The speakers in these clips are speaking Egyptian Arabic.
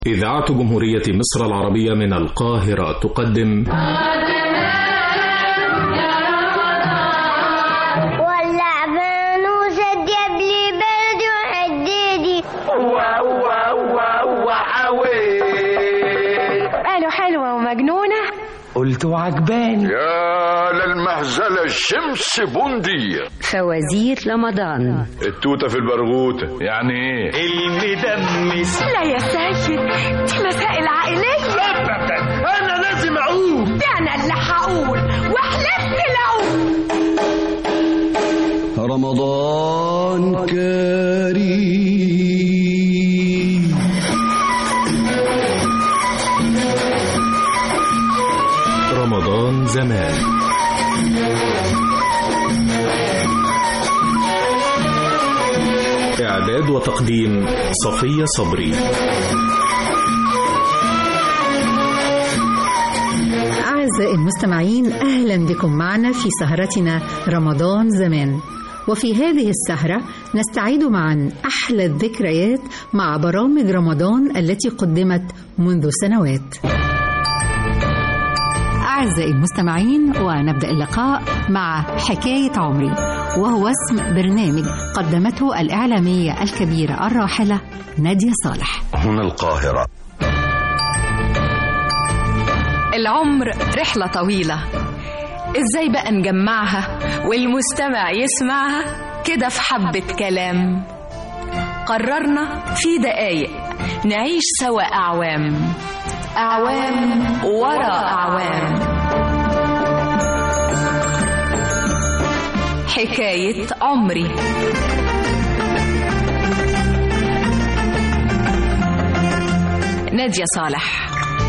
إذاعة جمهورية مصر العربية من القاهرة تقدم ولع فانوس الدب لي برد وحديدي قالوا حلوة ومجنونة قلت وعجباني يا للمهزلة الشمس بندية فوازير رمضان التوتة في البرغوتة يعني ايه المدمس لا يا سيد دي مسائل عائلية انا لازم اقول ده أنا اللي هقول وحلفت العود رمضان كريم رمضان زمان إعداد وتقديم صفية صبري أعزائي المستمعين أهلا بكم معنا في سهرتنا رمضان زمان وفي هذه السهرة نستعيد معا أحلى الذكريات مع برامج رمضان التي قدمت منذ سنوات أعزائي المستمعين ونبدأ اللقاء مع حكاية عمري وهو اسم برنامج قدمته الإعلامية الكبيرة الراحلة نادية صالح هنا القاهرة العمر رحلة طويلة ازاي بقى نجمعها والمستمع يسمعها كده في حبة كلام قررنا في دقايق نعيش سوا أعوام أعوام ورا أعوام حكاية عمري نادية صالح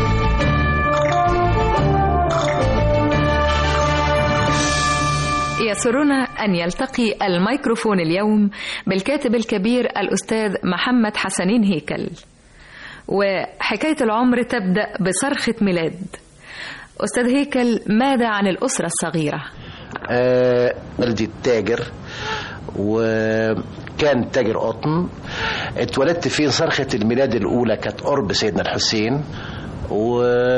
يسرنا أن يلتقي الميكروفون اليوم بالكاتب الكبير الأستاذ محمد حسنين هيكل وحكاية العمر تبدأ بصرخة ميلاد أستاذ هيكل ماذا عن الأسرة الصغيرة؟ آه، والدي تاجر وكان تاجر قطن اتولدت في صرخة الميلاد الأولى كانت قرب سيدنا الحسين و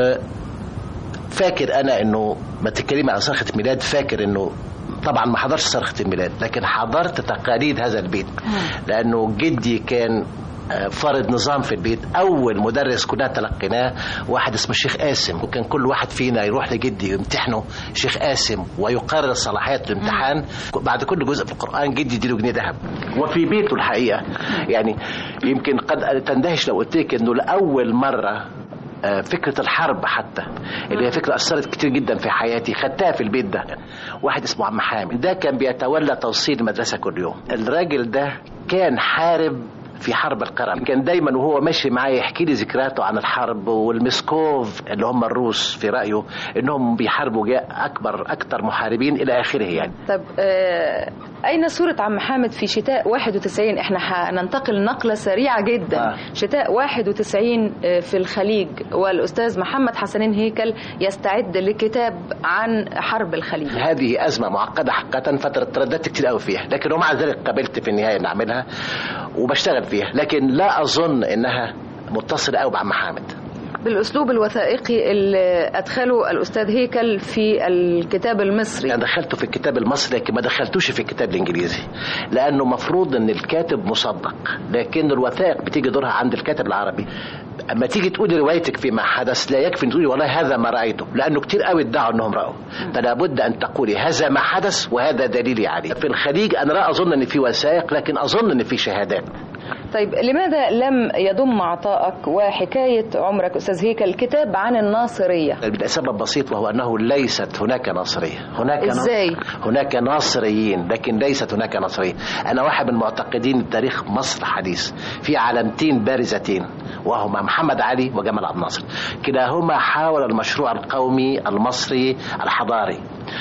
فاكر انا انه ما تتكلمي عن صرخة ميلاد فاكر انه طبعا ما حضرتش صرخة الميلاد لكن حضرت تقاليد هذا البيت لانه جدي كان آه، فرض نظام في البيت اول مدرس كنا تلقيناه واحد اسمه الشيخ قاسم وكان كل واحد فينا يروح لجدي يمتحنه شيخ قاسم ويقرر صلاحيات الامتحان بعد كل جزء في القران جدي يديله جنيه ذهب وفي بيته الحقيقه يعني يمكن قد تندهش لو قلت لك انه لاول مره آه، فكرة الحرب حتى اللي هي فكرة أثرت كتير جدا في حياتي خدتها في البيت ده واحد اسمه عم حامد ده كان بيتولى توصيل المدرسة كل يوم الراجل ده كان حارب في حرب القرم كان دايما وهو ماشي معايا يحكي لي ذكرياته عن الحرب والمسكوف اللي هم الروس في رأيه انهم بيحاربوا جاء اكبر اكتر محاربين الى اخره يعني طب آه أين صورة عم حامد في شتاء 91 احنا هننتقل نقلة سريعة جدا آه. شتاء 91 آه، في الخليج والأستاذ محمد حسنين هيكل يستعد لكتاب عن حرب الخليج هذه أزمة معقدة حقيقة فترة ترددت كتير قوي فيها لكن ومع ذلك قبلت في النهاية إن أعملها وبشتغل فيها لكن لا أظن إنها متصلة قوي بعم حامد بالأسلوب الوثائقي اللي أدخله الأستاذ هيكل في الكتاب المصري أنا دخلته في الكتاب المصري لكن ما دخلتوش في الكتاب الإنجليزي لأنه مفروض إن الكاتب مصدق لكن الوثائق بتيجي دورها عند الكاتب العربي اما تيجي تقولي روايتك فيما حدث لا يكفي ان تقولي والله هذا ما رايته لانه كتير قوي ادعوا انهم راوا فلا بد ان تقولي هذا ما حدث وهذا دليلي عليه في الخليج انا لا اظن ان في وثائق لكن اظن ان في شهادات طيب لماذا لم يضم عطائك وحكاية عمرك أستاذ هيكل كتاب عن الناصرية لسبب بسيط وهو انه ليست هناك ناصريه هناك إزاي؟ هناك ناصريين لكن ليست هناك ناصريه انا واحد من معتقدين تاريخ مصر حديث في علامتين بارزتين وهما محمد علي وجمال عبد الناصر كلاهما حاول المشروع القومي المصري الحضاري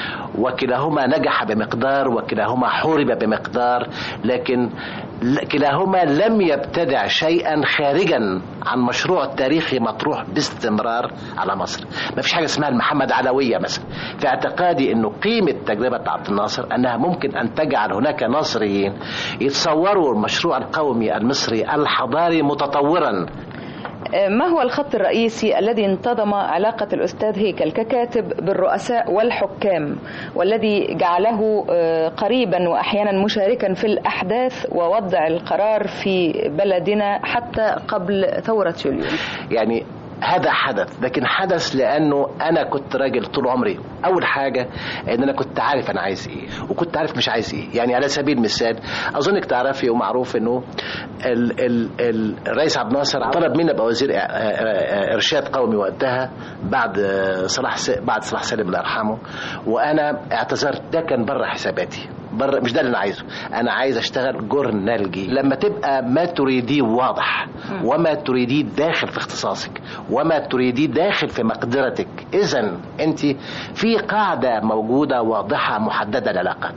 وكلاهما نجح بمقدار وكلاهما حورب بمقدار لكن ل- كلاهما لم يبتدع شيئا خارجا عن مشروع تاريخي مطروح باستمرار على مصر ما فيش حاجه اسمها المحمد علويه مثلا في اعتقادي انه قيمه تجربه عبد الناصر انها ممكن ان تجعل هناك ناصريين يتصوروا المشروع القومي المصري الحضاري متطورا ما هو الخط الرئيسي الذي انتظم علاقة الأستاذ هيكل ككاتب بالرؤساء والحكام والذي جعله آه، قريبا وأحيانا مشاركا في الأحداث ووضع القرار في بلدنا حتى قبل ثورة يوليو يعني هذا حدث لكن حدث لانه انا كنت راجل طول عمري اول حاجه ان انا كنت عارف انا عايز ايه وكنت عارف مش عايز ايه يعني على سبيل المثال اظنك تعرفي ومعروف انه ال ال ال الرئيس عبد الناصر طلب مني ابقى وزير إع- آ- آ- ارشاد قومي وقتها بعد صلاح س- بعد صلاح سالم الله يرحمه وانا اعتذرت ده كان بره حساباتي بره مش ده اللي انا عايزه انا عايز اشتغل جورنالجي لما تبقى ما تريديه واضح وما تريديه داخل في اختصاصك وما تريديه داخل في مقدرتك اذا انت في قاعده موجوده واضحه محدده العلاقات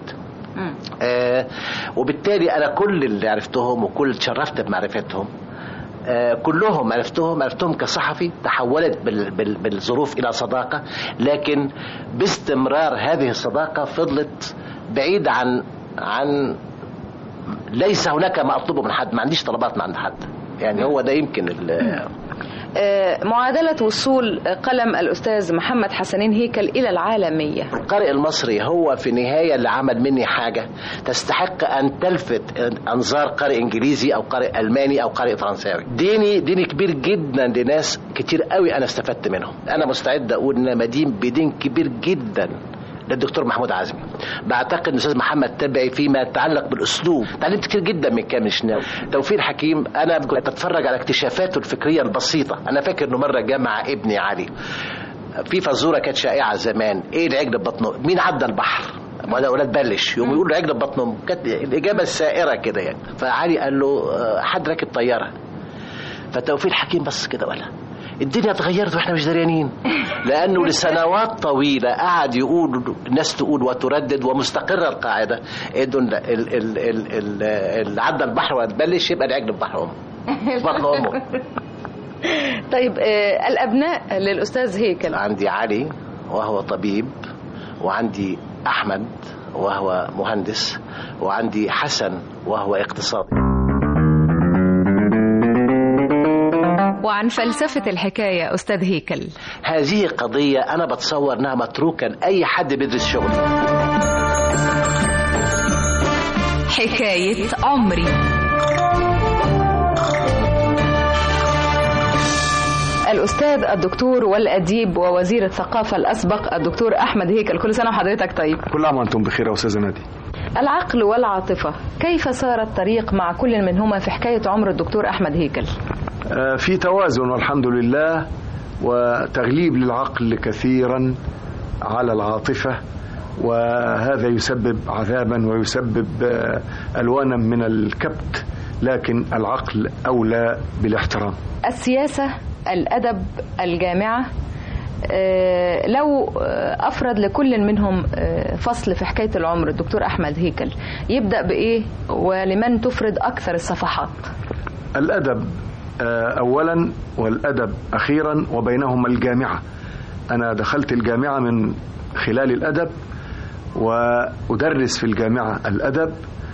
آه وبالتالي انا كل اللي عرفتهم وكل تشرفت بمعرفتهم آه كلهم عرفتهم عرفتهم كصحفي تحولت بال بال بالظروف الى صداقه لكن باستمرار هذه الصداقه فضلت بعيد عن عن ليس هناك ما اطلبه من حد ما عنديش طلبات من عند حد يعني هو ده يمكن ال- آه، معادلة وصول قلم الأستاذ محمد حسنين هيكل إلى العالمية القارئ المصري هو في النهاية اللي عمل مني حاجة تستحق أن تلفت أنظار قارئ إنجليزي أو قارئ ألماني أو قارئ فرنساوي ديني ديني كبير جدا لناس كتير قوي أنا استفدت منهم أنا مستعد أقول إن أنا مدين بدين كبير جدا للدكتور محمود عزمي بعتقد ان الاستاذ محمد تبعي فيما يتعلق بالاسلوب تعلمت كتير جدا من كامل شناوي توفيق حكيم انا كنت اتفرج على اكتشافاته الفكريه البسيطه انا فاكر انه مره جمع ابني علي في فزوره كانت شائعه زمان ايه العجل ببطنه مين عدى البحر ولا اولاد بلش يقوم يقول العجل ببطنه كانت الاجابه السائره كده يعني فعلي قال له آه، حد راكب طياره فتوفيق الحكيم بس كده ولا الدنيا اتغيرت واحنا مش دريانين لانه لسنوات طويله قعد يقول الناس تقول وتردد ومستقره القاعده انه ال- ال- ال- ال- ال- اللي عدى البحر وتبلش يبقى العجل في بحر امه في بطن امه طيب آه، الأبناء للأستاذ هيكل عندي علي وهو طبيب وعندي احمد وهو مهندس وعندي حسن وهو اقتصادي وعن فلسفة الحكاية أستاذ هيكل هذه قضية أنا بتصور أنها متروكة لأي حد بيدرس شغل حكاية عمري الأستاذ الدكتور والأديب ووزير الثقافة الأسبق الدكتور أحمد هيكل كل سنة وحضرتك طيب كل عام وانتم بخير يا استاذه نادي العقل والعاطفة كيف سار الطريق مع كل منهما في حكاية عمر الدكتور أحمد هيكل آه، في توازن والحمد لله وتغليب للعقل كثيرا على العاطفه وهذا يسبب عذابا ويسبب آه، الوانا من الكبت لكن العقل اولى بالاحترام السياسة الأدب الجامعة آه، لو آه، أفرد لكل منهم آه، فصل في حكاية العمر الدكتور أحمد هيكل يبدأ بإيه ولمن تفرد أكثر الصفحات الادب آه، اولا والادب اخيرا وبينهما الجامعه انا دخلت الجامعه من خلال الادب وادرس في الجامعه الادب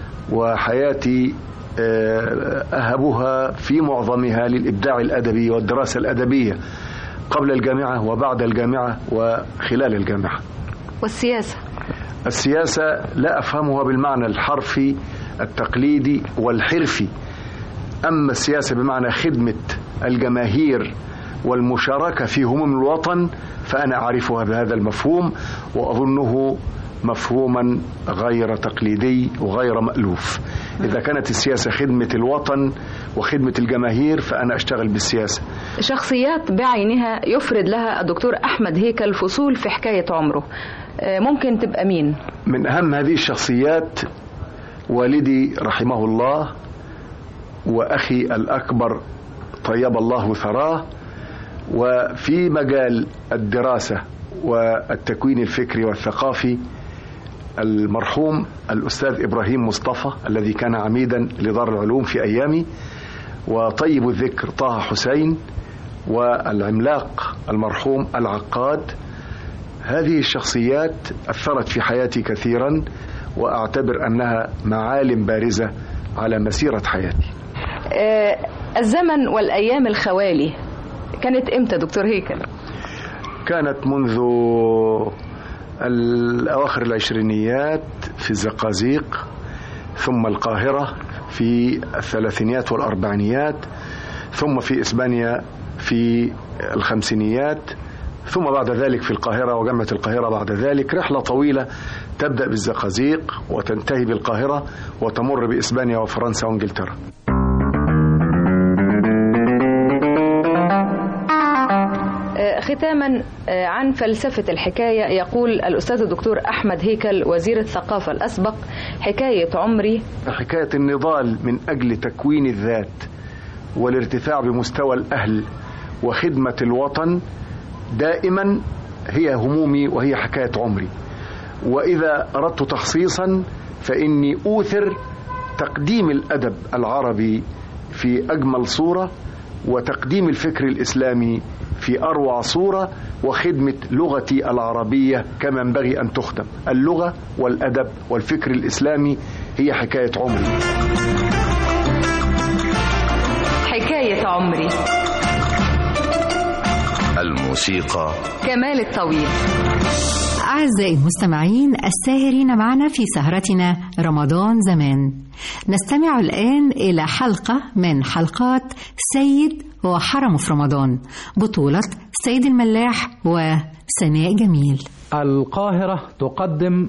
وحياتي آه، اهبها في معظمها للابداع الادبي والدراسه الادبيه قبل الجامعه وبعد الجامعه وخلال الجامعه والسياسة السياسة لا أفهمها بالمعنى الحرفي التقليدي والحرفي أما السياسة بمعنى خدمة الجماهير والمشاركة في هموم الوطن فأنا أعرفها بهذا المفهوم وأظنه مفهوما غير تقليدي وغير مألوف إذا كانت السياسة خدمة الوطن وخدمة الجماهير فأنا أشتغل بالسياسة شخصيات بعينها يفرد لها الدكتور أحمد هيكل فصول في حكاية عمره آه، ممكن تبقى مين من أهم هذه الشخصيات والدي رحمه الله وأخي الأكبر طيب الله ثراه وفي مجال الدراسة والتكوين الفكري والثقافي المرحوم الأستاذ إبراهيم مصطفى الذي كان عميدا لدار العلوم في أيامي وطيب الذكر طه حسين والعملاق المرحوم العقاد هذه الشخصيات أثرت في حياتي كثيرا وأعتبر أنها معالم بارزة على مسيرة حياتي آه، الزمن والأيام الخوالي كانت امتى دكتور هيكل كانت منذ الأواخر العشرينيات في الزقازيق ثم القاهرة في الثلاثينيات والأربعينيات ثم في إسبانيا في الخمسينيات ثم بعد ذلك في القاهرة وجامعة القاهرة بعد ذلك رحلة طويلة تبدأ بالزقازيق وتنتهي بالقاهرة وتمر بإسبانيا وفرنسا وإنجلترا آه، ختاما آه، عن فلسفة الحكاية يقول الأستاذ الدكتور أحمد هيكل وزير الثقافة الأسبق حكاية عمري حكاية النضال من أجل تكوين الذات والارتفاع بمستوى الأهل وخدمة الوطن دائما هي همومي وهي حكاية عمري وإذا أردت تخصيصا فإني أوثر تقديم الأدب العربي في أجمل صورة وتقديم الفكر الإسلامي في أروع صورة وخدمة لغتي العربية كما ينبغي أن تخدم اللغة والأدب والفكر الإسلامي هي حكاية عمري حكاية عمري الموسيقى كمال الطويل أعزائي المستمعين الساهرين معنا في سهرتنا رمضان زمان نستمع الآن إلى حلقة من حلقات سيد وحرمه في رمضان بطولة سيد الملاح وسناء جميل القاهرة تقدم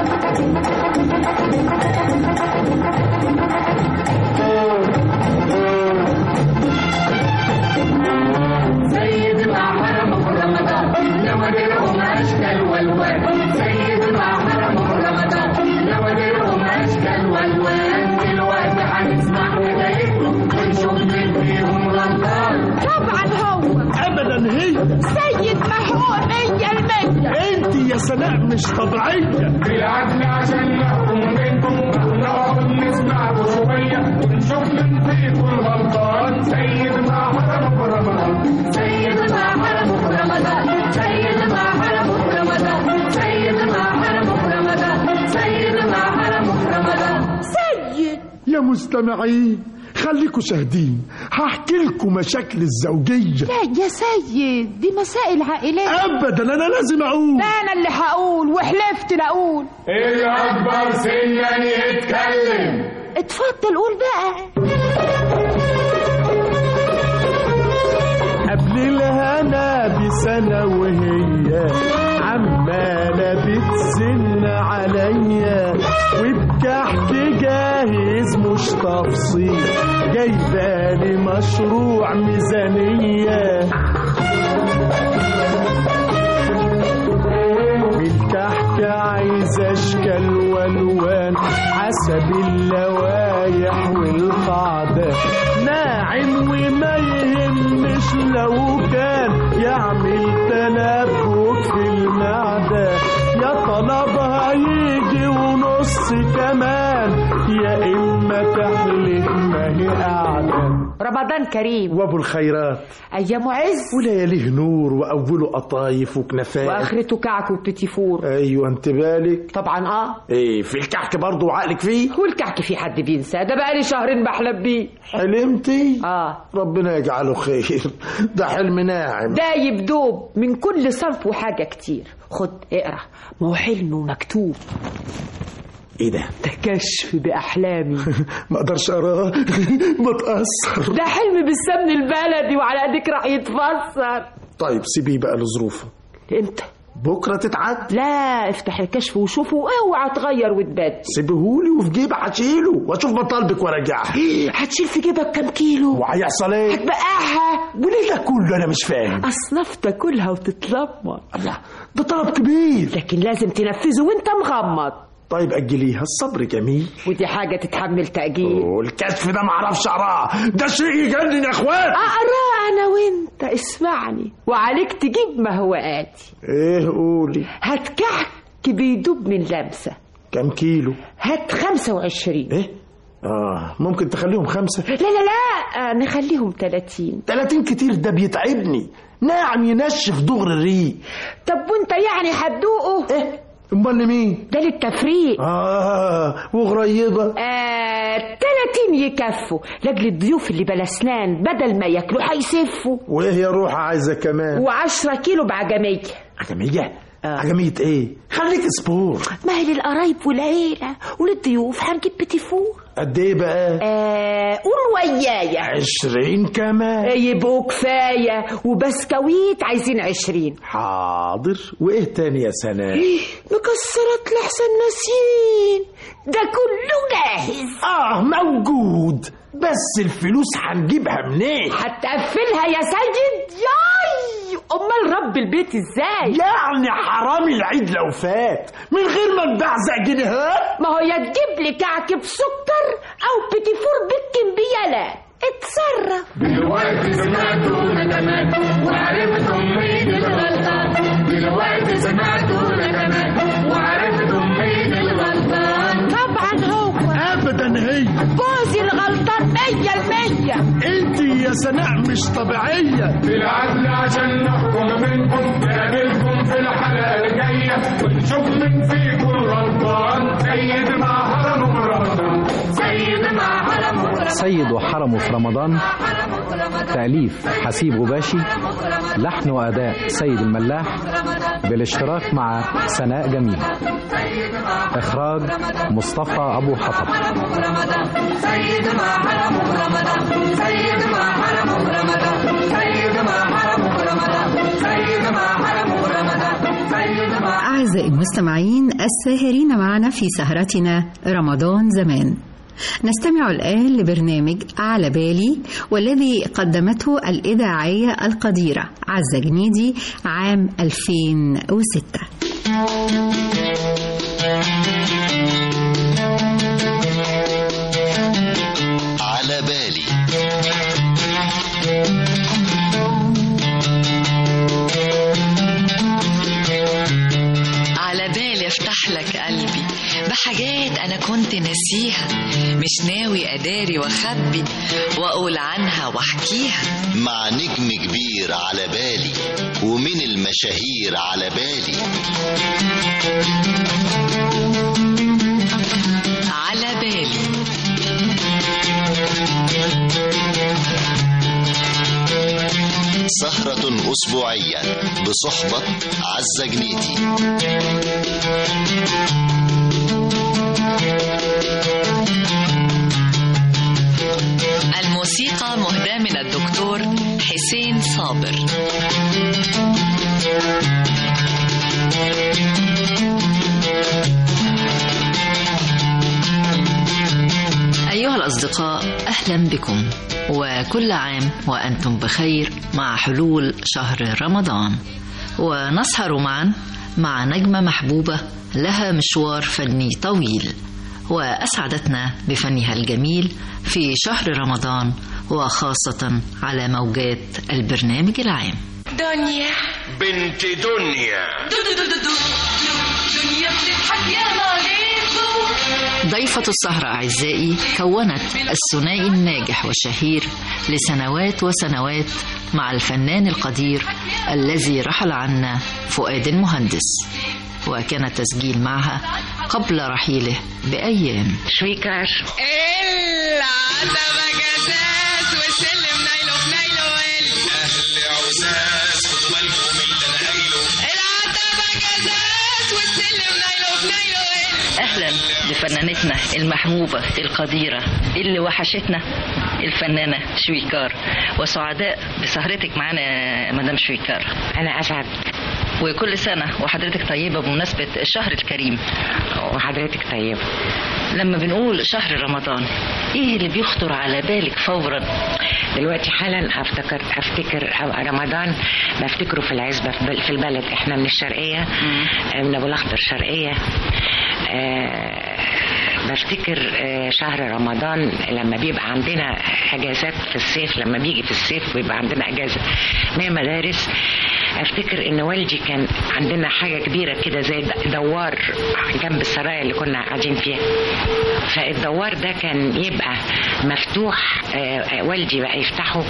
سيد ما حرمه في رمضان نودرهم اشكال والوان سيد ما حرمه في رمضان نودرهم اشكال والوان دلوقتي هنسمع حكايتهم ونشوف مين فيهم غلطان طبعا هو ابدا هي سيد محمود هي المية انت يا سناء مش طبيعيه بالعدل عشان نحكم بينكم نقعد نسمع شوية ونشوف مين فيكم الغلطان سيد ما حرمه في رمضان سيد ما حرمه في رمضان سيد ما حرمه في رمضان سيد ما حرمه في رمضان سيد ما حرمه في رمضان سيد يا مستمعين خليكم شاهدين هحكي لكم مشاكل الزوجيه لا يا سيد دي مسائل عائلية ابدا انا لازم اقول لا انا اللي هقول وحلفت لاقول الأكبر سنا يتكلم اتفضل قول بقى قبل الهنا بسنة وهي عمالة بتزن عليا وبكحك جاهز مش تفصيل جايبالي مشروع ميزانية بالكحك عايز اشكال والوان حسب اللوايح والقاعدة ناعم وما يهمش لو كان يعمل تلبك في المعدة يا طلبها يجي ونص كمان يا إما تحلف ما هي قاعدة رمضان كريم وابو الخيرات ايام عز ولياليه نور واوله قطايف وكنفات واخرته كعك وبتيفور ايوه انت بالك طبعا اه ايه في الكحك برضه وعقلك فيه والكعك في حد بينسى ده بقالي شهرين بحلم بيه حلمتي اه ربنا يجعله خير ده حلم ناعم دايب دوب من كل صنف وحاجة كتير خد اقرا ما هو حلم ومكتوب ايه ده ده كشف بأحلامي ما اقدرش اقراه بتاثر ده حلم بالسمن البلدي وعلى ايديك راح يتفسر طيب سيبيه بقى لظروفه امتى بكره تتعد لا افتح الكشف وشوفه اوعى تغير وتبدل سيبهولي وفي جيبي هشيله واشوف مطالبك وارجعها هتشيل في جيبك كام كيلو وهيحصل ايه هتبقعها وليه ده كله انا مش فاهم اصناف تاكلها وتتلمر الله ده طلب كبير لكن لازم تنفذه وانت مغمض طيب اجليها الصبر جميل ودي حاجة تتحمل تأجيل والكشف ده معرفش اقراه ده شيء يجنن يا اخوات أقراه أنا وأنت اسمعني وعليك تجيب ما هو آتي ايه قولي هات كحك بيدوب من لمسة كم كيلو هات خمسة وعشرين ايه اه ممكن تخليهم خمسة لا لا لا نخليهم تلاتين تلاتين كتير ده بيتعبني ناعم ينشف دغر الريق طب وانت يعني هتدوقه ايه امال مين ده للتفريق اه وقريبه آه 30 يكفوا لاجل الضيوف اللي بلا اسنان بدل ما ياكلوا هيسفوا وايه يا روح عايزه كمان و10 كيلو بعجميه عجميه عجميه ايه خليك سبور ما هي للقرايب والعيله وللضيوف هنجيب بيتي فور قد ايه بقى آه قول ويايا عشرين كمان يبقوا كفايه وبسكويت عايزين عشرين حاضر وايه تاني يا سناء مكسرات لحسن ناسين ده كله جاهز اه موجود بس الفلوس هنجيبها منين هتقفلها يا سيد ياي امال رب البيت ازاي يعني حرام العيد لو فات من غير ما نبعزق جنيهات ما هو يا تجيب لي كعك بسكر او بيتي فور بالكمبيالات اتصرف دلوقتي سمعتوا ندمات وعرفتم مين الغلطان دلوقتي سمعتوا ندمات وعرفتم مين الغلطان طبعا هو ابدا هي جوزي الغلطان مية المية انت يا سناء مش طبيعيه بالعدل عشان نحكم منكم نقابلكم في الحلقة الجاية ونشوف مين فيكم غلطان سيد مع حرم رمضان سيد مع حرم سيد وحرمه في رمضان تأليف حسيب غباشي لحن وأداء سيد الملاح بالاشتراك مع سناء جميل إخراج مصطفى أبو حطب سيد مع حرم رمضان سيد مع حرم رمضان سيد مع حرم رمضان سيد مع حرم رمضان سيد مع أعزائي المستمعين الساهرين معنا في سهرتنا رمضان زمان نستمع الآن لبرنامج على بالي والذي قدمته الإذاعية القديرة عزة جنيدي عام 2006 على بالي على بالي افتح لك قلبي بحاجات انا كنت ناسيها مش ناوي اداري واخبي واقول عنها واحكيها مع نجم كبير على بالي ومن المشاهير على بالي على بالي سهرة أسبوعية بصحبة عزة جنيدي الموسيقى مهداة من الدكتور حسين صابر أيها الأصدقاء أهلا بكم وكل عام وأنتم بخير مع حلول شهر رمضان ونسهر معا مع نجمة محبوبة لها مشوار فني طويل وأسعدتنا بفنها الجميل في شهر رمضان وخاصة على موجات البرنامج العام دنيا بنت دنيا دو دو دو دو دو دنيا بتضحك يا ماليزو ضيفة السهرة أعزائي كونت الثنائي الناجح والشهير لسنوات وسنوات مع الفنان القدير الذي رحل عنا فؤاد المهندس وكان التسجيل معها قبل رحيله بأيام شويكار العتبة جزاز وسلم نايلو في نايلو اهل عزاز خدوا بالكم اللي انا قايله العتبة جزاز وسلم نايلو في نايلو اهلا بفنانتنا المحبوبه القديره اللي وحشتنا الفنانه شويكار وسعداء بسهرتك معانا يا مدام شويكار انا اسعد وكل سنه وحضرتك طيبه بمناسبه الشهر الكريم وحضرتك طيبه لما بنقول شهر رمضان ايه اللي بيخطر على بالك فورا دلوقتي حالا افتكر افتكر رمضان بفتكره في العزبه في بل- في البلد احنا من الشرقيه من ابو الاخضر شرقيه آه، بفتكر آه، شهر رمضان لما بيبقى عندنا اجازات في الصيف لما بيجي في الصيف بيبقى عندنا اجازه من المدارس افتكر ان والدي كان عندنا حاجه كبيره كده زي د- دوار جنب السرايا اللي كنا قاعدين فيها فالدوار ده كان يبقى مفتوح آه، والدي بقى يفتحه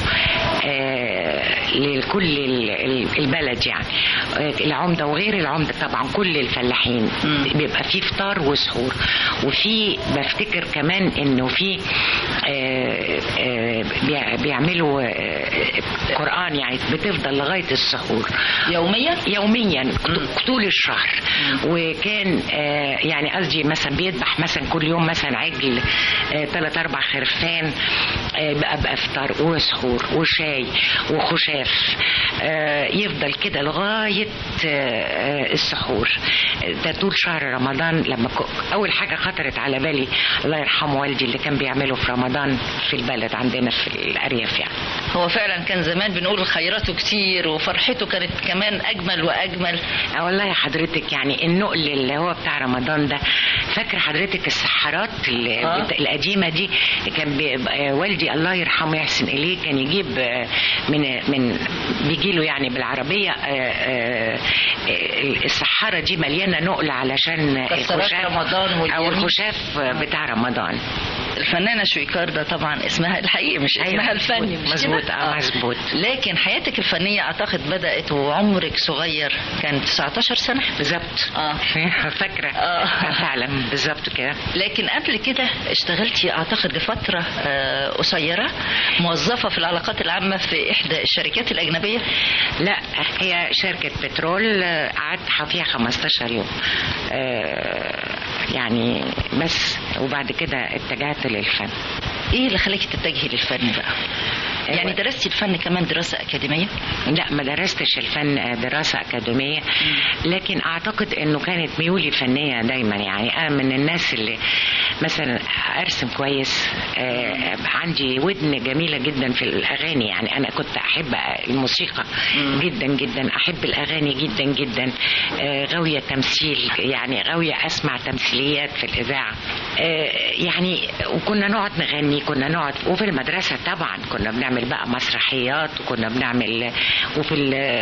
آه، لكل ال- ال- البلد يعني آه، العمده وغير العمده طبعا كل الفلاحين بيبقى فيه فطار وسحور وفي بفتكر كمان انه في آه، آه، بيع- بيعملوا آه، قران يعني بتفضل لغايه السحور يوميا يوميا طول الشهر وكان آه، يعني قصدي مثلا بيذبح مثلا كل يوم مثلا عجل ثلاث اربع خرفان آه، بقى بافطار وسحور وشاي وخشاف آه، يفضل كده لغايه آه، آه، السحور ده طول شهر رمضان لما ك- اول حاجه خطرت على بالي الله يرحمه والدي اللي كان بيعمله في رمضان في البلد عندنا في الارياف يعني هو فعلا كان زمان بنقول خيراته كتير وفرحته كانت كمان اجمل واجمل اه والله يا حضرتك يعني النقل اللي هو بتاع رمضان ده فاكر حضرتك السحارات اللي آه. بت- القديمه دي كان بيبقى والدي الله يرحمه يحسن اليه كان يجيب آه، من من بيجي له يعني بالعربيه آه، آه، آه، السحاره دي مليانه نقل علشان كسرات الخشاف رمضان او واليمين. الخشاف بتاع رمضان الفنانة شويكار ده طبعا اسمها الحقيقي مش أيوة، اسمها الفني مظبوط، مش مظبوط، كده؟ اه مظبوط لكن حياتك الفنية أعتقد بدأت وعمرك صغير كان 19 سنة بالظبط اه فاكره آه. فعلا بالظبط كده لكن قبل كده اشتغلتي أعتقد لفترة آه، قصيرة موظفة في العلاقات العامة في إحدى الشركات الأجنبية لا هي شركة بترول آه، قعدت فيها 15 يوم آه، يعني بس وبعد كده اتجهت للفن إيه اللي خلاكي تتجهي للفن بقى؟ يعني درستي الفن كمان دراسة أكاديمية؟ لا ما درستش الفن دراسة أكاديمية لكن أعتقد أنه كانت ميولي فنية دايما يعني أنا من الناس اللي مثلا أرسم كويس آه، عندي ودن جميلة جدا في الأغاني يعني أنا كنت أحب الموسيقى جدا جدا أحب الأغاني جدا جدا آه، غاوية تمثيل يعني غاوية أسمع تمثيليات في الإذاعة آه، يعني وكنا نقعد نغني كنا نقعد وفي المدرسة طبعا كنا بنعمل بقى مسرحيات وكنا بنعمل وفي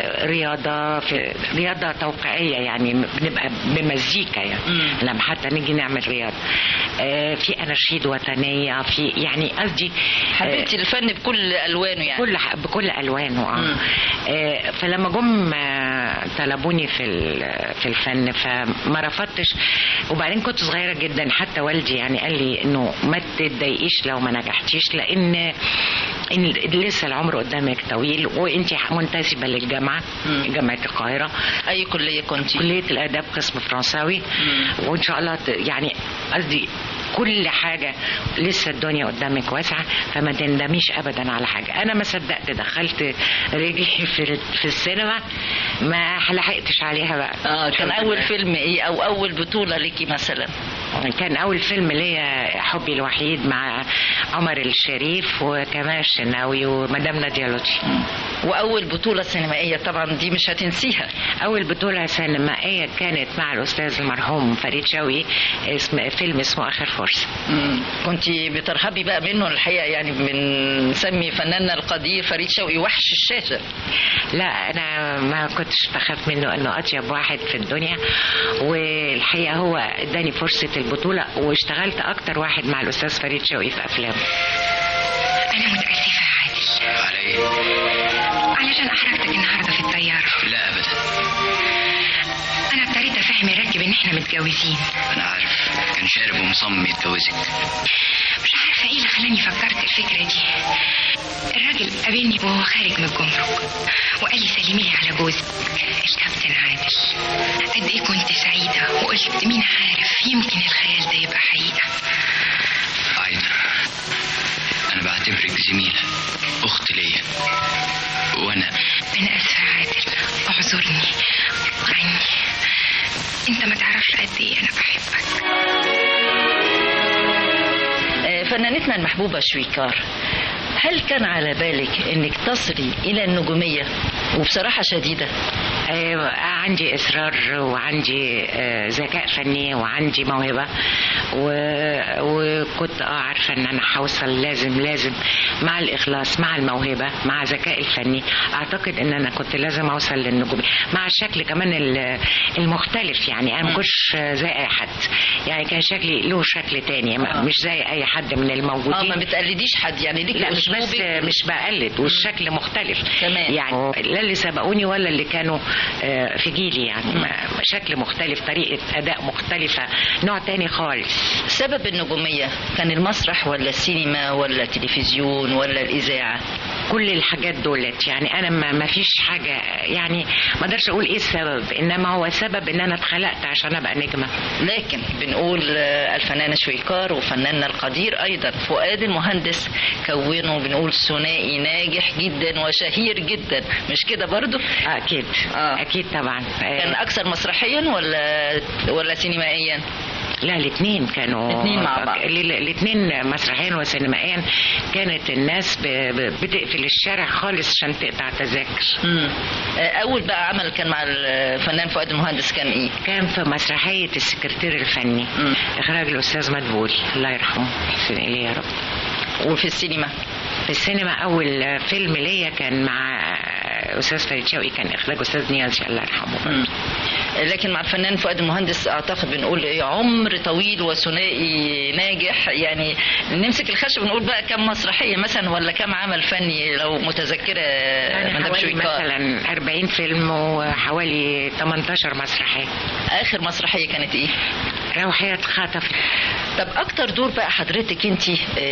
الرياضة في رياضة توقيعية يعني بنبقى بمزيكا يعني لما حتى نيجي نعمل رياضة آه، في أناشيد وطنية في يعني قصدي حبيتي الفن بكل ألوانه يعني كل بكل ألوانه اه آه، فلما جم آه، طلبوني في ال- في الفن فما رفضتش وبعدين كنت صغيره جدا حتى والدي يعني قال لي انه ما تتضايقيش لو ما نجحتيش لان إن لسه العمر قدامك طويل وانت منتسبه للجامعه جامعه القاهره اي كليه كنت كليه الاداب قسم فرنساوي وان شاء الله ت- يعني قصدي كل حاجة لسه الدنيا قدامك واسعة فما تندميش أبدا على حاجة أنا ما صدقت دخلت رجلي في, في السينما ما لحقتش عليها بقى اه كان أول فيلم إيه أو أول بطولة ليكي مثلا كان أول فيلم ليا حبي الوحيد مع عمر الشريف وكمال الشناوي ومدام نادية لطفي وأول بطولة سينمائية طبعا دي مش هتنسيها أول بطولة سينمائية كانت مع الأستاذ المرحوم فريد شوقي اسم فيلم اسمه آخر فرصة كنت بترهبي بقى منه الحقيقة يعني بنسمي فناننا القدير فريد شوقي وحش الشاشة لا أنا ما كنتش بخاف منه إنه أطيب واحد في الدنيا والحقيقة هو اداني فرصة البطولة واشتغلت أكتر واحد مع الأستاذ فريد شوقي في أفلامه أنا متأسفة يا عادل على ايه؟ علشان أحرجتك النهاردة في الطيارة لا ابدا أنا ابتديت أفهم الراكب إن إحنا متجوزين انا عارف كان شارب ومصمم يتجوزك مش عارفة إيه اللي خلاني فكرت الفكرة دي الراجل قابلني وهو خارج من الجمرك وقال لي سلمي لي على جوزك الكابتن عادل قد إيه كنت سعيدة وقلت مين عارف يمكن الخيال ده يبقى حقيقة عايدة انا بعتبرك زميلة اخت ليا وانا أنا آسفة يا عادل اعذرني عني أنت ما تعرفش قد إيه أنا بحبك آه، فنانتنا المحبوبة شويكار هل كان على بالك انك تصلي الى النجومية وبصراحة شديدة أيوة عندي إصرار وعندي آه، ذكاء فني وعندي موهبة و... وكنت اه عارفة إن أنا هوصل لازم لازم مع الإخلاص مع الموهبة مع ذكاء الفني أعتقد إن أنا كنت لازم أوصل للنجوم مع الشكل كمان ال- المختلف يعني أنا ما كنتش زي أي حد يعني كان شكلي له شكل تاني ما- مش زي أي حد من الموجودين اه ما بتقلديش حد يعني ليك لا مش بس أسلوبك. مش بقلد والشكل مختلف تمام. يعني لا اللي سبقوني ولا اللي كانوا آه، في جيلي يعني ما- شكل مختلف طريقة أداء مختلفة نوع تاني خالص سبب النجومية كان المسرح ولا السينما ولا التلفزيون ولا الإذاعة كل الحاجات دولت يعني انا ما ما فيش حاجه يعني ما اقدرش اقول ايه السبب انما هو سبب ان انا اتخلقت عشان ابقى نجمه لكن بنقول آه، الفنانة شويكار وفناننا القدير أيضا فؤاد المهندس كونوا بنقول ثنائي ناجح جدا وشهير جدا مش كده برضو اكيد آه. اكيد طبعا كان أكثر مسرحيا ولا ولا سينمائيا لا الاثنين كانوا الاتنين مع بعض. الاثنين مسرحيا وسينمائيا كانت الناس ب- ب- بتقفل الشارع خالص عشان تقطع تذاكر مم. آه، أول بقى عمل كان مع الفنان فؤاد المهندس كان إيه؟ كان في مسرحية السكرتير الفني إخراج الأستاذ مدبولي الله يرحمه يحسن إليه يا رب وفي السينما في السينما أول فيلم ليا كان مع أستاذ فريد شوقي كان إخراج أستاذ نيازي الله يرحمه لكن مع الفنان فؤاد المهندس اعتقد بنقول ايه عمر طويل وثنائي ناجح يعني نمسك الخشب ونقول بقى كم مسرحيه مثلا ولا كم عمل فني لو متذكره يعني مدام حوالي شويكار مثلا 40 فيلم وحوالي 18 مسرحية اخر مسرحيه كانت ايه روحية خطف طب اكتر دور بقى حضرتك انت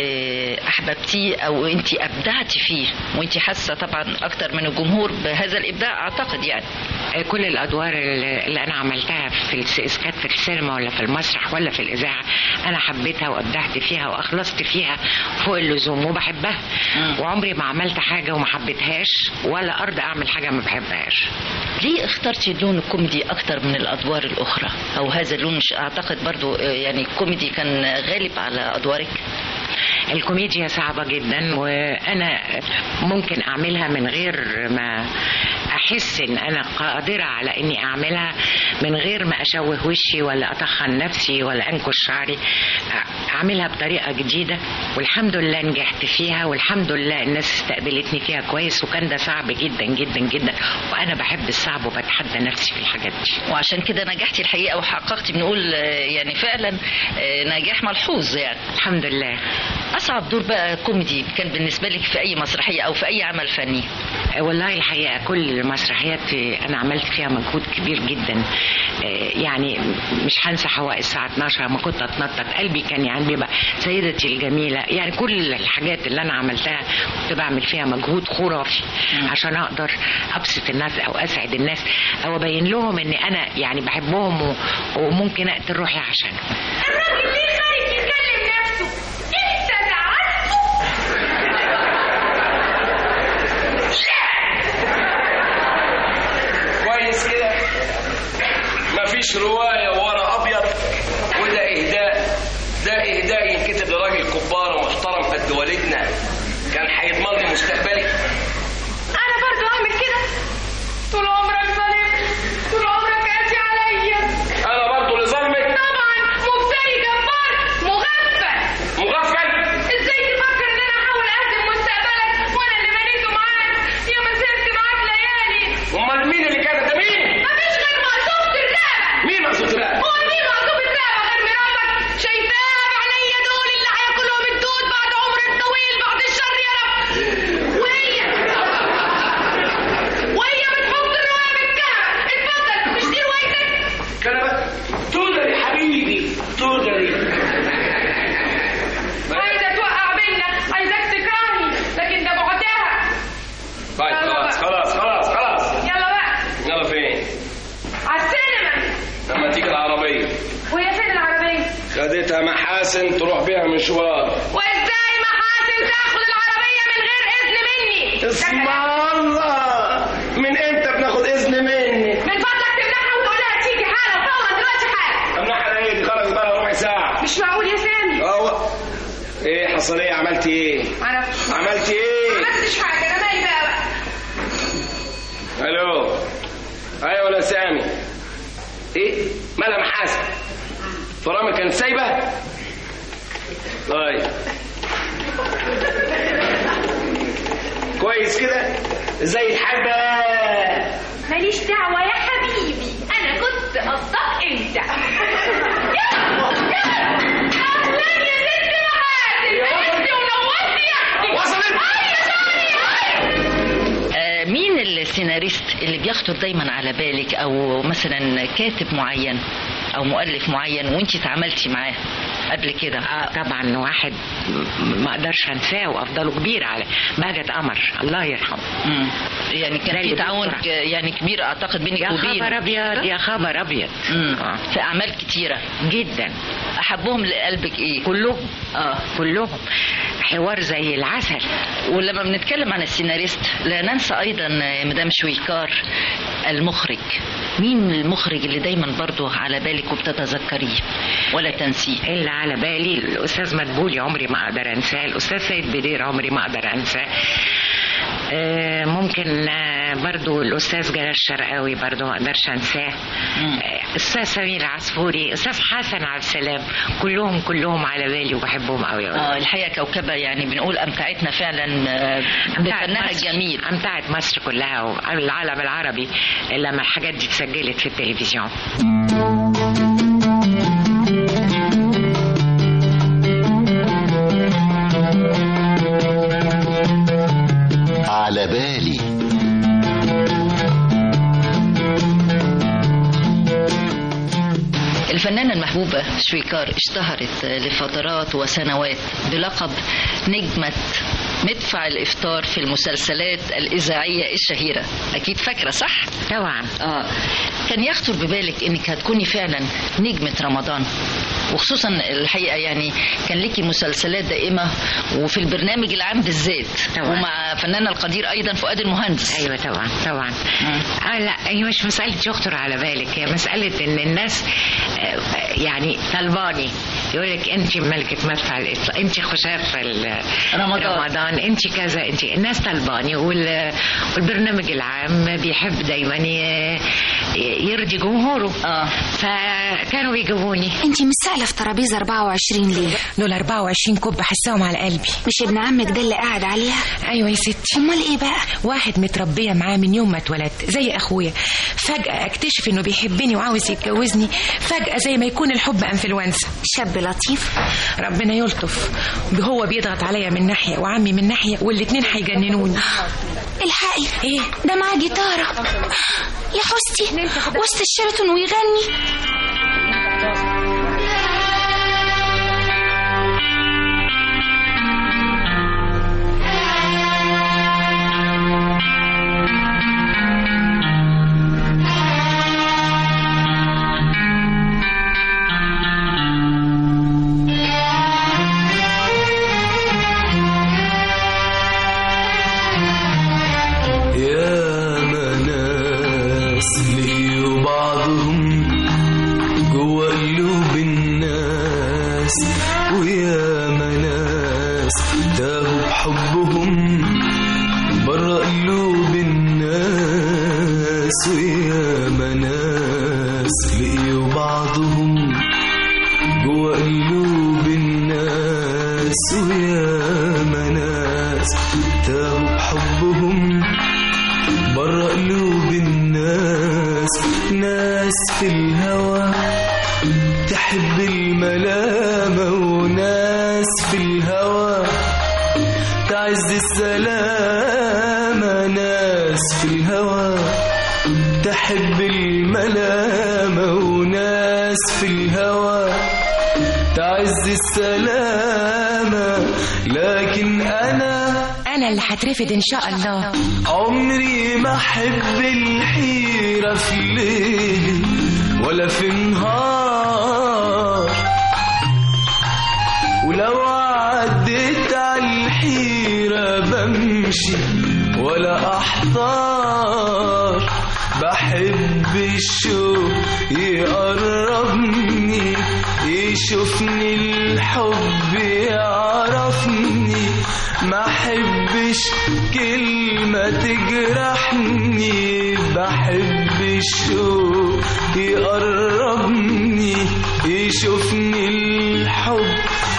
احببتيه او انت ابدعتي فيه وانت حاسه طبعا اكتر من الجمهور بهذا الابداع اعتقد يعني كل الادوار اللي اللي انا عملتها في الس- إذا كانت في السينما ولا في المسرح ولا في الاذاعه انا حبيتها وابدعت فيها واخلصت فيها فوق اللزوم وبحبها وعمري ما عملت حاجه وما حبيتهاش ولا ارضى اعمل حاجه ما بحبهاش ليه اخترتي اللون الكوميدي اكتر من الادوار الاخرى او هذا اللون مش اعتقد برضو آه، يعني الكوميدي كان غالب على ادوارك الكوميديا صعبة جدا وأنا ممكن أعملها من غير ما أحس إن أنا قادرة على إني أعملها من غير ما أشوه وشي ولا أطخن نفسي ولا أنكش شعري أعملها بطريقة جديدة والحمد لله نجحت فيها والحمد لله الناس استقبلتني فيها كويس وكان ده صعب جدا جدا جدا وأنا بحب الصعب وبتحدى نفسي في الحاجات دي وعشان كده نجحتي الحقيقه وحققتي بنقول آه، يعني فعلا آه، نجاح ملحوظ يعني الحمد لله اصعب دور بقى كوميدي كان بالنسبه لك في اي مسرحيه او في اي عمل فني والله الحقيقة كل المسرحيات أنا عملت فيها مجهود كبير جدا آه، يعني مش هنسى حوائي الساعة 12 لما كنت أتنطط قلبي كان يعني بيبقى سيدتي الجميلة يعني كل الحاجات اللي أنا عملتها كنت بعمل فيها مجهود خرافي عشان أقدر أبسط الناس أو أسعد الناس أو أبين لهم إن أنا يعني بحبهم و- وممكن أقتل روحي عشانهم الراجل ليه خارج يكلم نفسه انت زعلته كويس كده مفيش رواية ورا أبيض وده إهداء ده إهداء ينكتب لراجل كبار ومحترم قد والدنا كان هيضمن لي مستقبلي انا برضو اعمل كده طول عمرك ظالم طول عمرك قاسي عليا أنا برضو اللي ظلمك طبعا مفتري جبار مغفل مغفل ازاي تفكر ان انا احاول اهدم مستقبلك وانا اللي بنيته معاك يا ما سهرت معاك ليالي أمال مين اللي كاتب ده مين؟ مفيش غير مقصوبة الرقبة مين مقصود الرقبة؟ هو مين مقصوبة الرقبة غير مراتك شايفاها بعينيا دول اللي هياكلهم الدود بعد عمر طويل بعد الشر يا رب وهي وهي بتحط الرواية بالكنبة اتفضل مش دي روايتك كنبة تودري حبيبي تودري عايزة توقع بينا عايزاك تكرهني لكن ده بعدها طيب خلاص خلاص خلاص خلاص يلا بقى يلا فين؟ على السينما لما تيجي العربية وهي فين العربية خدتها محاسن تروح بيها مشوار وازاي محاسن تاخد العربية من غير اذن مني اسم الله من امتى بناخد اذن مني من فضلك تمنعها وتقول لها تيجي حالا فورا دلوقتي حالا امنعها ايه دي خلاص بقى لها ربع ساعة مش معقول يا سامي اه ايه حصل ايه عملتي ايه معرفش عملتي ايه ما عملتش حاجة انا مالي بقى بقى الو ايوه ولا سامي ايه مالها محاسن فرامل كانت سايبه طيب كويس كده ازاي الحاجه ماليش دعوة يا حبيبي أنا كنت قصدك أنت يا أهلا يا ست محاسن بقيتي ونورتي يا أختي وصلت آه، مين السيناريست اللي بيخطر دايما على بالك او مثلا كاتب معين او مؤلف معين وانت اتعاملتي معاه قبل كده آه طبعا واحد م- ما اقدرش انساه وافضله كبير على ماجد قمر الله يرحمه مم. يعني كان في تعاون ك- يعني كبير اعتقد بينك يا وبينه خبر ابيض يا خبر ابيض مم. في اعمال كتيره جدا احبهم لقلبك ايه كلهم اه كلهم حوار زي العسل ولما بنتكلم عن السيناريست لا ننسى ايضا مدام شويكار المخرج مين المخرج اللي دايما برضه على بالك وبتتذكريه ولا تنسيه اللي على بالي الاستاذ مدبولي عمري ما اقدر انساه الاستاذ سيد بدير عمري ما اقدر انساه آه، ممكن آه، برضو الاستاذ جلال الشرقاوي برضو ما اقدرش انساه آه، استاذ سمير عصفوري استاذ حسن عبد السلام كلهم كلهم على بالي وبحبهم قوي اه الحقيقه كوكبه يعني بنقول امتعتنا فعلا آه، بفنها الجميل امتعت مصر كلها والعالم العربي لما الحاجات دي اتسجلت في التلفزيون على بالي الفنانة المحبوبة شويكار اشتهرت لفترات وسنوات بلقب نجمة مدفع الإفطار في المسلسلات الإذاعية الشهيرة أكيد فاكرة صح؟ طبعا آه كان يخطر ببالك إنك هتكوني فعلا نجمة رمضان وخصوصا الحقيقة يعني كان ليكي مسلسلات دائمة وفي البرنامج العام بالذات طبعا. ومع فنانة القدير أيضا فؤاد المهندس ايوه طبعا طبعا آه لا هي مش مساله يخطر على بالك هي مساله ان الناس آه، يعني طلباني يقول لك انت ملكه مدفع الإطلاق انت خشاف ال- رمضان. رمضان انت كذا انت الناس طلباني وال- والبرنامج العام بيحب دايما ي- يرضي جمهوره اه فكانوا بيجيبوني انت مش سائله في ترابيزه 24 ليه دول 24 كوب بحسهم على قلبي مش ابن عمك ده اللي قاعد عليها ايوه يا ستي امال ايه بقى واحد متربيه معاه من يوم ما اتولدت زي اخويا فجاه اكتشف انه بيحبني وعاوز يتجوزني فجاه زي ما يكون الحب انفلونزا شاب لطيف ربنا يلطف هو بيضغط عليا من ناحيه وعمي من ناحيه والاتنين هيجننوني الحقي ايه ده معاه جيتارة يا حستي وسط الشيراتون ويغني يا مناس لي بعضهم جوا قلوب الناس ويا مناس تاهوا بحبهم برا قلوب الناس ويا مناس لقيوا بعضهم جوا قلوب الناس ويا مناس تاهوا بحبهم برا قلوب الناس ناس في الهوى تحب الملامة وناس في الهوى تعز السلامة ناس في الهوى تحب الملامة وناس في الهوى تعز السلامة لكن أنا انا اللي هترفد ان شاء الله عمري ما احب الحيرة في الليل ولا في النهار ولو عديت على الحيرة بمشي ولا احتار بحب الشوق يقربني يشوفني الحب يعرفني ما احبش كلمة تجرحني بحب الشوق يقربني يشوفني الحب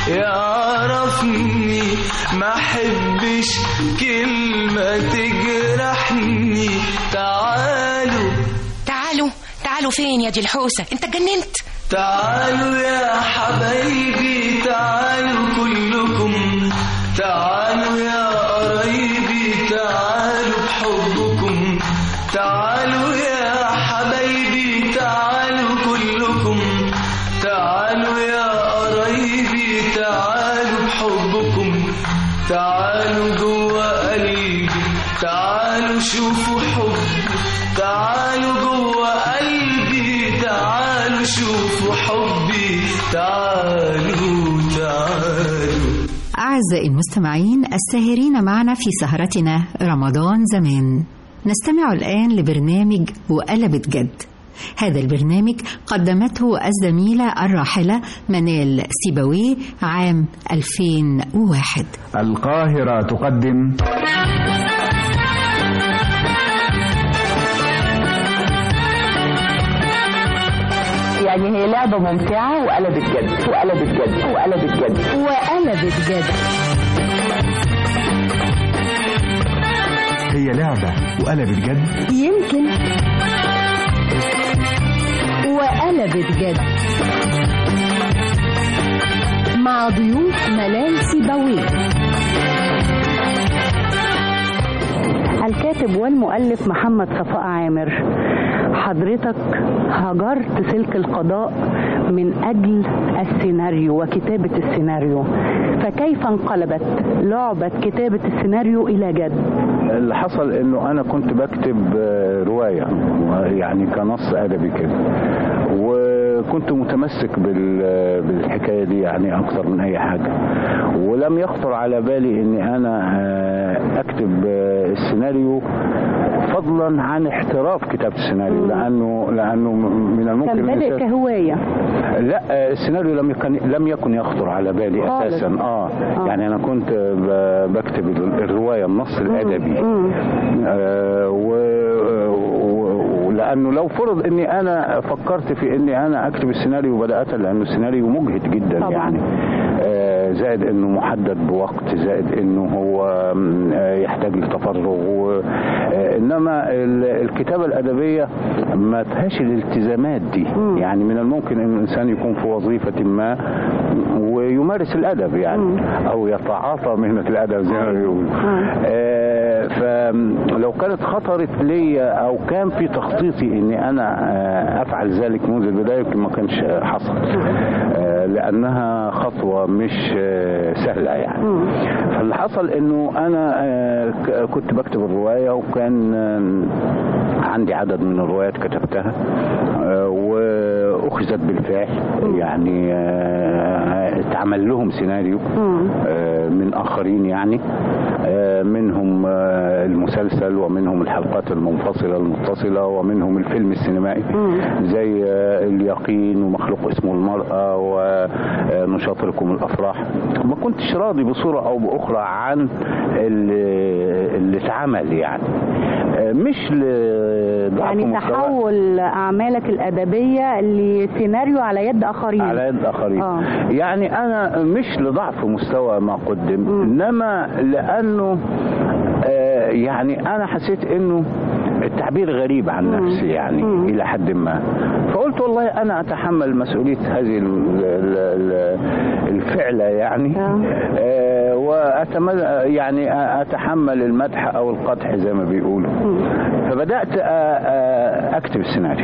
يعرفني ما احبش كلمة تجرحني تعالوا تعالوا تعالوا فين يا دي الحوسة انت اتجننت تعالوا يا حبايبي تعالوا كلكم تعالوا يا قرايبي تعالوا بحبكم تعالوا يا حبايبي تعالوا كلكم تعالوا يا قرايبي تعالوا بحبكم تعالوا جوا قلبي تعالوا شوفوا حبي تعالوا جوا قلبي تعالوا شوفوا حبي تعالوا تعالوا أعزائي المستمعين الساهرين معنا في سهرتنا رمضان زمان نستمع الآن لبرنامج وقلبت جد هذا البرنامج قدمته الزميلة الراحلة منال سيبويه عام 2001 القاهرة تقدم يعني هي لعبة ممتعة وقلبت جد وقلبت جد وقلبت جد وقلبت جد هي لعبة وقلبت جد يمكن وقلبت جد مع ضيوف ملال سيبويه الكاتب والمؤلف محمد صفاء عامر حضرتك هجرت سلك القضاء من أجل السيناريو وكتابة السيناريو فكيف انقلبت لعبة كتابة السيناريو إلى جد اللي حصل انه انا كنت بكتب آه، روايه يعني كنص ادبي كده وكنت متمسك بال- بالحكايه دي يعني اكثر من اي حاجه ولم يخطر على بالي اني انا آه، اكتب آه، السيناريو فضلا عن احتراف كتابه السيناريو لانه لانه من الممكن كان بادئ الإنسان- كهواية لا آه، السيناريو لم يكن لم يكن يخطر على بالي خالص. اساسا اه يعني انا كنت ب- بكتب ال- الروايه النص الادبي آه و- و- ولانه لو فرض اني انا فكرت في اني انا اكتب السيناريو بدايه لانه السيناريو مجهد جدا طبعاً. يعني آه، زائد انه محدد بوقت زائد انه هو م، آه، يحتاج لتفرغ و- آه، انما ال- الكتابه الادبيه ما فيهاش الالتزامات دي يعني من الممكن ان الانسان يكون في وظيفه ما ويمارس الادب يعني او يتعاطى مهنه الادب زي ما بيقولوا آه، فلو كانت خطرت لي او كان في تخطيطي اني انا آه، افعل ذلك منذ البدايه يمكن ما كانش حصل آه، لانها خطوه مش آه، سهله يعني فاللي حصل انه انا آه، ك- كنت بكتب الروايه وكان آه، عندي عدد من الروايات كتبتها آه، واخذت بالفعل يعني آه، اتعمل لهم سيناريو آه، من اخرين يعني آه، منهم آه، المسلسل ومنهم الحلقات المنفصله المتصله ومنهم الفيلم السينمائي زي آه، اليقين ومخلوق اسمه المراه ونشاط لكم الافراح ما كنتش راضي بصوره او باخرى عن اللي اللي اتعمل يعني آه، مش لضعف يعني مستوى تحول أعمالك الأدبية لسيناريو على يد آخرين على يد اخرين آه. يعني انا مش لضعف مستوى ما قدم انما لانه آه يعني انا حسيت انه التعبير غريب عن نفسي يعني الى حد ما فقلت والله انا اتحمل مسؤوليه هذه ال- ال- ال- الفعله يعني آه واتمل يعني اتحمل المدح او القدح زي ما بيقولوا فبدات آه، آه، اكتب السيناريو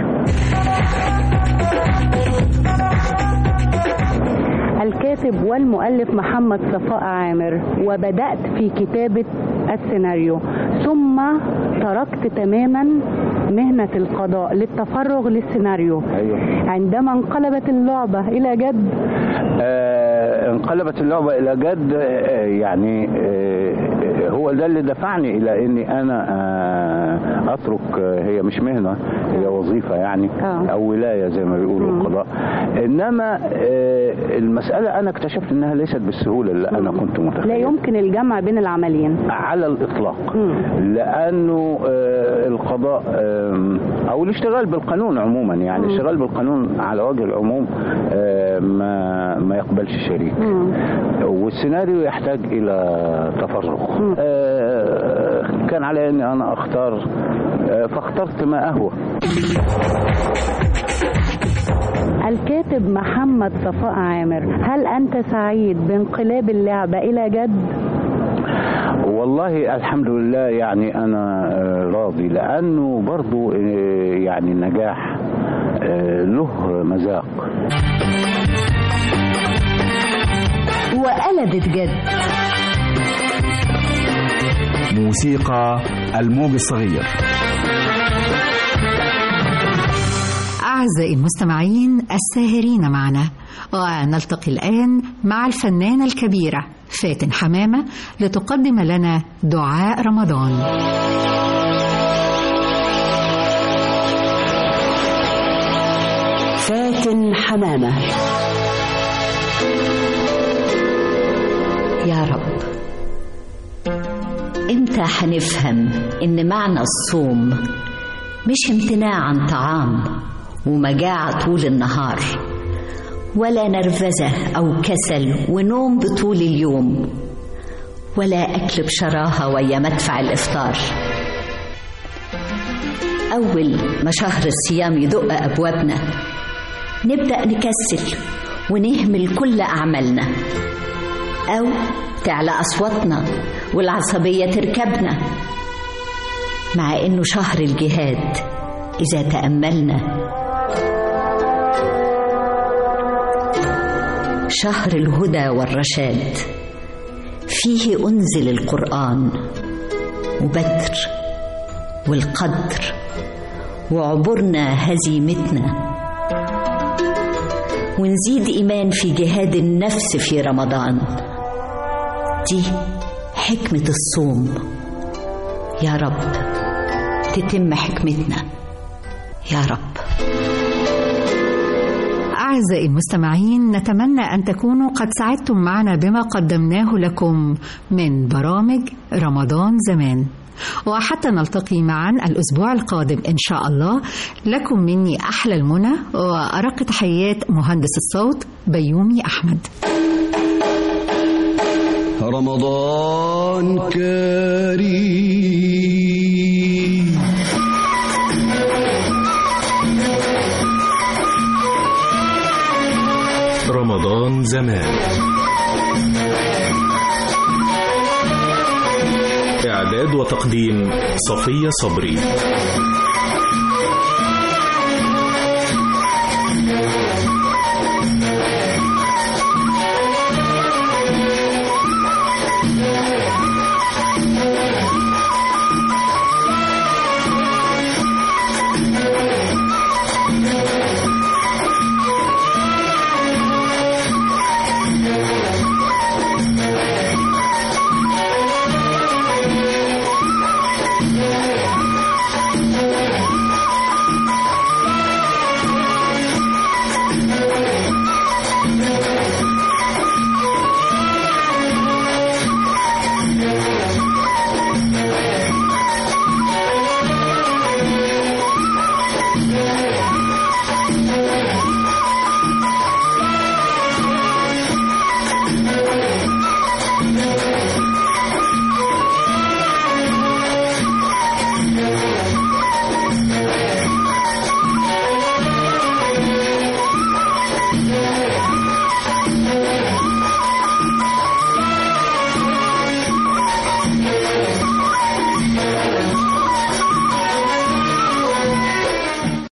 الكاتب والمؤلف محمد صفاء عامر وبدأت في كتابة السيناريو ثم تركت تماما مهنة القضاء للتفرغ للسيناريو أيوة. عندما انقلبت اللعبة إلى جد آه، انقلبت اللعبة إلى جد آه، يعني آه، هو ده اللي دفعني إلى إني أنا آه، أترك آه، هي مش مهنة هي وظيفة يعني أو ولاية زي ما بيقولوا القضاء إنما آه، المسألة أنا اكتشفت إنها ليست بالسهولة اللي أنا كنت متخيل لا يمكن الجمع بين العملين على الإطلاق لأنه آه، القضاء آم، أو الاشتغال بالقانون عموما يعني الاشتغال بالقانون على وجه العموم آه، ما ما يقبلش شريك والسيناريو يحتاج إلى تفرغ آه، كان علي أني أنا أختار آه، فاخترت ما أهوى الكاتب محمد صفاء عامر هل أنت سعيد بانقلاب اللعبة إلى جد؟ والله الحمد لله يعني أنا آه، راضي لأنه برضو آه، يعني النجاح آه، له مذاق وقلبت جد موسيقى الموج الصغير أعزائي المستمعين الساهرين معنا ونلتقي الآن مع الفنانة الكبيرة فاتن حمامة لتقدم لنا دعاء رمضان فاتن حمامة يا رب امتى هنفهم ان معنى الصوم مش امتناع عن طعام ومجاعة طول النهار ولا نرفزة أو كسل ونوم بطول اليوم ولا أكل بشراهة ويا مدفع الإفطار أول ما شهر الصيام يدق أبوابنا نبدأ نكسل ونهمل كل أعمالنا أو تعلى أصواتنا والعصبية تركبنا مع إنه شهر الجهاد إذا تأملنا شهر الهدى والرشاد فيه أنزل القرآن وبدر والقدر وعبرنا هزيمتنا ونزيد إيمان في جهاد النفس في رمضان دي حكمة الصوم يا رب تتم حكمتنا يا رب أعزائي المستمعين نتمنى أن تكونوا قد سعدتم معنا بما قدمناه لكم من برامج رمضان زمان وحتى نلتقي معا الأسبوع القادم إن شاء الله لكم مني أحلى المنى وأرق تحيات مهندس الصوت بيومي أحمد رمضان كريم رمضان زمان إعداد وتقديم صفية صبري